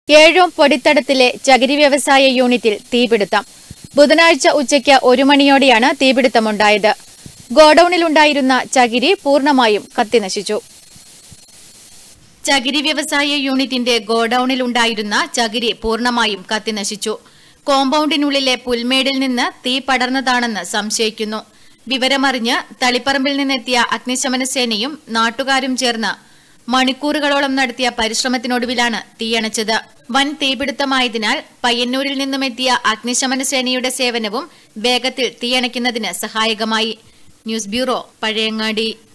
ഏഴോം പൊടിത്തടത്തിലെ ചകിരി വ്യവസായ യൂണിറ്റിൽ തീപിടുത്തം ബുധനാഴ്ച ഉച്ചയ്ക്ക് ഒരു മണിയോടെയാണ് തീപിടുത്തമുണ്ടായത് ഗോഡൌണിലുണ്ടായിരുന്ന ചകിരി പൂർണ്ണമായും കത്തിനശിച്ചു ചകിരി വ്യവസായ യൂണിറ്റിന്റെ ഗോഡൌണിലുണ്ടായിരുന്ന ചകിരി പൂർണ്ണമായും കത്തിനശിച്ചു കോമ്പൗണ്ടിനുള്ളിലെ പുൽമേടിൽ നിന്ന് തീ പടർന്നതാണെന്ന് സംശയിക്കുന്നു വിവരമറിഞ്ഞ് തളിപ്പറമ്പിൽ നിന്നെത്തിയ അഗ്നിശമന സേനയും നാട്ടുകാരും ചേർന്ന് മണിക്കൂറുകളോളം നടത്തിയ പരിശ്രമത്തിനൊടുവിലാണ് തീയണച്ചത് വൻ തീപിടുത്തമായതിനാൽ പയ്യന്നൂരിൽ നിന്നുമെത്തിയ അഗ്നിശമന സേനയുടെ സേവനവും വേഗത്തിൽ തീയണയ്ക്കുന്നതിന് സഹായകമായി ന്യൂസ് ബ്യൂറോ പഴയങ്ങാടി